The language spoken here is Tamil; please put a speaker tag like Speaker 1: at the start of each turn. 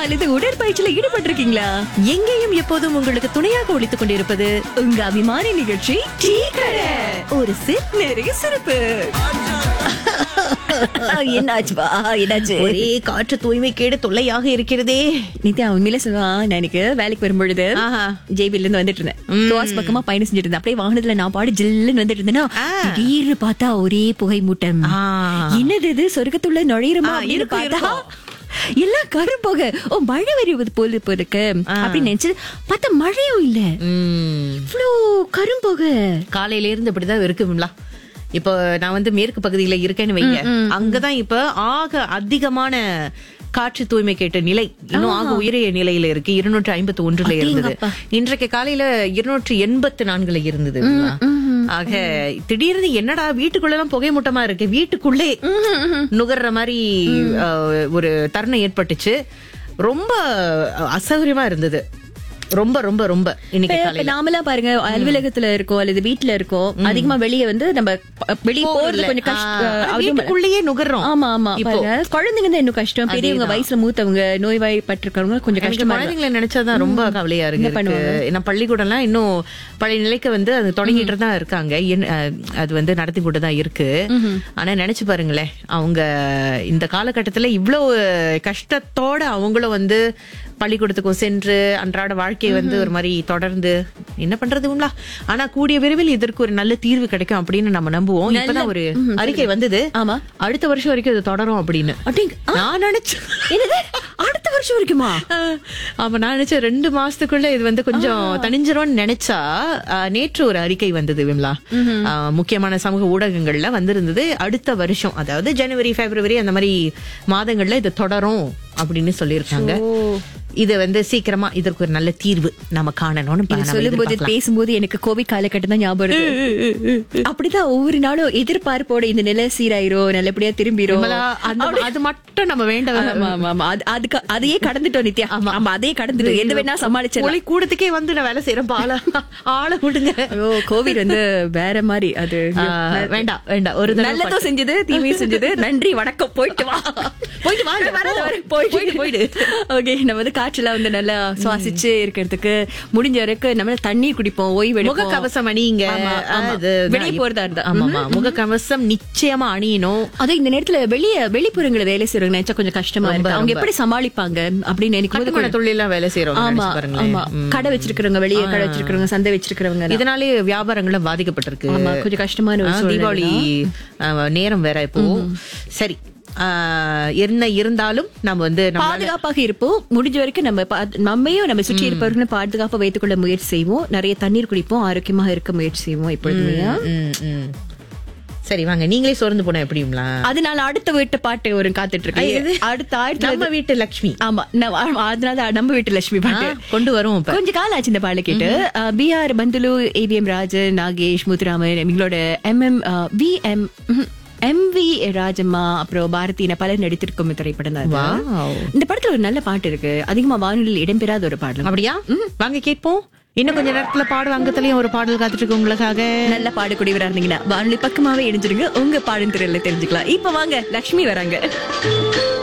Speaker 1: அல்லது உடற்பயிற்சியில ஈடுபட்டிருக்கீங்களா
Speaker 2: எங்கேயும் எப்போதும் உங்களுக்கு துணையாக ஒழித்துக் கொண்டிருப்பது
Speaker 1: உங்க அபிமான நிகழ்ச்சி டீ கடை ஒரு சிப் நிறைய சிறப்பு என்னாச்சுப்பா என்னாச்சு
Speaker 2: ஒரே காற்று தூய்மை கேடு தொல்லையாக இருக்கிறதே
Speaker 1: நித்யா உண்மையிலே சொல்லுவா நான் எனக்கு வேலைக்கு வரும்பொழுது
Speaker 2: ஆஹா.
Speaker 1: ஜேபில இருந்து வந்துட்டு இருந்தேன் துவாஸ் பக்கமா பயணம் செஞ்சுட்டு இருந்தேன் அப்படியே வாகனத்துல நான் பாடு ஜில்லுன்னு வந்துட்டு இருந்தேன்னா
Speaker 2: ஆ.
Speaker 1: திடீர்னு பார்த்தா ஒரே புகை மூட்டம்
Speaker 2: ஆ.
Speaker 1: என்னது இது சொர்க்கத்துள்ள நுழையிறமா
Speaker 2: ஆ,
Speaker 1: அப்படின்னு
Speaker 2: இருக்கும்,
Speaker 1: பார்த்தா எல்லாம் கரும்புகை ஓ மழை வருவது போல இப்ப இருக்கு அப்படின்னு நினைச்சு பார்த்தா மழையும் இல்ல
Speaker 2: உம்,
Speaker 1: இவ்வளோ கரும்புகை
Speaker 2: காலையில இருந்து இப்படிதான் இருக்குங்களா இப்போ நான் வந்து மேற்கு பகுதியில இருக்கேன்னு வைங்க அங்கதான் இப்ப ஆக அதிகமான காற்று தூய்மை கேட்ட நிலை இன்னும் ஆக உயரிய நிலையில இருக்கு இருநூற்று ஐம்பத்தி ஒன்றுல இருந்தது இன்றைக்கு காலையில இருநூற்று எண்பத்தி நான்குல இருந்தது ஆக திடீர்னு என்னடா வீட்டுக்குள்ள எல்லாம் புகை மூட்டமா இருக்கு வீட்டுக்குள்ளே நுகர்ற மாதிரி அஹ், ஒரு தருணம் ஏற்பட்டுச்சு ரொம்ப அசௌகரியமா இருந்தது ரொம்ப ரொம்ப ரொம்ப இன்னைக்கு
Speaker 1: இப்ப
Speaker 2: காலையில
Speaker 1: நாமளா பாருங்க அலுவலகத்துல இருக்கோம் அல்லது வீட்டுல இருக்கோம் அதிகமா வெளியே வந்து நம்ம ப- வெளியே போறது கொஞ்சம்
Speaker 2: ஆ,
Speaker 1: கஷ்டம்
Speaker 2: வீட்டுக்குள்ளேயே நுகர்றோம்
Speaker 1: ஆமா ஆமா பாருங்க குழந்தைங்க தான் இன்னும் கஷ்டம் பெரியவங்க வயசுல மூத்தவங்க நோய்வாய்ப்பட்டிருக்கவங்க கொஞ்சம்
Speaker 2: எனக்கு
Speaker 1: கஷ்டமா
Speaker 2: குழந்தைங்களை நினைச்சாதான் ரொம்ப கவலையா இருக்கு இருக்கு. ஏன்னா பள்ளிக்கூடம்லாம் இன்னும் பழைய நிலைக்கு வந்து அது தொடங்கிட்டு தான் இருக்காங்க என்- அஹ், அது வந்து நடத்தி கொண்டு தான் இருக்கு ஆனா நினைச்சு பாருங்களேன் அவங்க இந்த காலகட்டத்துல இவ்வளவு கஷ்டத்தோட அவங்களும் வந்து பள்ளிக்கூடத்துக்கும் சென்று அன்றாட வாழ்க்கையை வந்து ஒரு மாதிரி தொடர்ந்து என்ன பண்றதுங்களா ஆனா கூடிய விரைவில் இதற்கு ஒரு நல்ல தீர்வு கிடைக்கும் அப்படின்னு நம்ம நம்புவோம் இப்பதான் ஒரு அறிக்கை வந்தது
Speaker 1: ஆமா.
Speaker 2: அடுத்த வருஷம் வரைக்கும் இது தொடரும் அப்படின்னு
Speaker 1: அப்படிங்க ஆ,
Speaker 2: நான் நினைச்சேன்
Speaker 1: என்னது அடுத்த வருஷம் வரைக்குமா
Speaker 2: ஆஹ் ஆமா நான் நினைச்சேன் ரெண்டு மாசத்துக்குள்ள இது வந்து கொஞ்சம் தணிஞ்சிரும்னு நினைச்சா ஆஹ் நேற்று ஒரு அறிக்கை வந்தது விம்லா ஆஹ் முக்கியமான சமூக ஊடகங்கள்ல வந்திருந்தது அடுத்த வருஷம் அதாவது ஜனவரி பிப்ரவரி அந்த மாதிரி மாதங்கள்ல இது தொடரும் அப்படின்னு சொல்லியிருக்காங்க இது வந்து சீக்கிரமா இதற்கு ஒரு நல்ல தீர்வு நம்ம காணணும்னு பா- நம்ம
Speaker 1: சொல்லும் போது
Speaker 2: எதிர்பார்க்கலாம்.
Speaker 1: பேசும்போது எனக்கு கோவிட் காலகட்டம் தான் ஞாபகம் வருது அப்படிதான் ஒவ்வொரு நாளும் எதிர்பார்ப்போட இந்த நிலை சீராயிரும் நல்லபடியா திரும்பிரும்
Speaker 2: விமலா, அந்த- அது மட்டும் நம்ம வேண்ட
Speaker 1: ஆமா ஆமா ஆமா அது- அதுக்கு அதையே கடந்துட்டோம் நித்யா ஆமா அதையே கடந்துட்டோம் எது வேணா சமாளிச்சிடலாம்
Speaker 2: ஒளி கூடத்துக்கே வந்து நான் வேலை செய்யறேன் பால ஆளை விடுங்க
Speaker 1: ஐயோ கோவிட் வந்து வேற மாதிரி அது
Speaker 2: ஆஹ் வேண்டாம் வேண்டாம் ஒரு தடவை
Speaker 1: நல்லதும் செஞ்சது தீமையும் செஞ்சது நன்றி வணக்கம் போயிட்டு வா
Speaker 2: போயிட்டு வாங்க,
Speaker 1: வரது
Speaker 2: போ.
Speaker 1: வர, போயிட்டு
Speaker 2: போயிடு, போயிடு.
Speaker 1: ஓகே நம்ம வந்து காற்றுல வந்து நல்லா சுவாசிச்சு இருக்கிறதுக்கு முடிஞ்ச வரைக்கும் நம்ம தண்ணி குடிப்போம் ஓய்வு எடுப்போம்
Speaker 2: முகக்கவசம் அணியுங்க
Speaker 1: ஆமா, ஆமா.
Speaker 2: அது
Speaker 1: வெளிய போறதா இருந்தா.
Speaker 2: ஆமாமா முகக்கவசம் நிச்சயமா அணியணும்
Speaker 1: அதுவும் இந்த நேரத்துல வெளிய வெளிப்புறங்களை வேலை செய்யறவங்க நினைச்சா கொஞ்சம் கஷ்டமா
Speaker 2: ரொம்ப,
Speaker 1: இருக்கு அவங்க
Speaker 2: ரொம்ப.
Speaker 1: எப்படி சமாளிப்பாங்க அப்படின்னு நினைக்கும் போது
Speaker 2: கட்டுமான தொழிலாம் வேலை செய்யறோம்
Speaker 1: ஆமா ஆமா கடை வச்சிருக்கிறவங்க வெளிய கடை வச்சிருக்கிறவங்க சந்தை வச்சிருக்கிறவங்க
Speaker 2: இதனாலே வியாபாரங்களும் பாதிக்கப்பட்டிருக்கு
Speaker 1: ஆமா கொஞ்சம் கஷ்டமான ஒரு
Speaker 2: ஆஹ்,
Speaker 1: சூழ்நிலை
Speaker 2: தீபாவளி ஆஹ், நேரம் வேற இப்போ சரி ஆஹ், என்ன இருந்தாலும் நம்ம வந்து நம்ம
Speaker 1: பாதுகாப்பாக இருப்போம் முடிஞ்ச வரைக்கும் நம்ம பா- நம்மையும் நம்ம சுற்றி இருப்பவர்களும் பாதுகாப்பா வைத்துக் கொள்ள முயற்சி செய்வோம் நிறைய தண்ணீர் குடிப்போம் ஆரோக்கியமாக இருக்க முயற்சி செய்வோம் இப்பொழுதுமே
Speaker 2: ம், ம். சரி வாங்க நீங்களே சோர்ந்து போன எப்படிங்களா
Speaker 1: அதனால அடுத்த வீட்டு பாட்டு ஒரு காத்துட்டு
Speaker 2: ஐ,
Speaker 1: இருக்கு
Speaker 2: இது?
Speaker 1: அடுத்த ஆயிரத்தி
Speaker 2: நம்ம வீட்டு லக்ஷ்மி
Speaker 1: ஆமா நம்ம- ஆமா, அதனால நம்ம வீட்டு லட்சுமி பாட்டு
Speaker 2: ஆஹ், கொண்டு வருவோம் இப்ப
Speaker 1: கொஞ்ச காலம் ஆச்சு இந்த பாடல கேட்டு B R Panthulu AVM Rajan Nagesh Muthuraman எங்களோட MM V M M V Rajamma அப்புறம் பாரதி என பலர் நடித்திருக்கும் திரைப்படம் தான் இது.
Speaker 2: Wow.
Speaker 1: இந்த படத்துல ஒரு நல்ல பாட்டு இருக்கு அதிகமா வானொலியில் இடம்பெறாத ஒரு பாடல்
Speaker 2: அப்படியா வாங்க கேட்போம் இன்னும் கொஞ்ச நேரத்துல பாடு அங்கத்துலயும் ஒரு பாடல் காத்துட்டு இருக்கு உங்களுக்காக
Speaker 1: நல்ல பாடக்கூடியவரா இருந்தீங்கன்னா வானொலி பக்கமாவே இணைஞ்சிருங்க உங்க பாடும் திரையில தெரிஞ்சுக்கலாம் இப்ப வாங்க லக்ஷ்மி வராங்க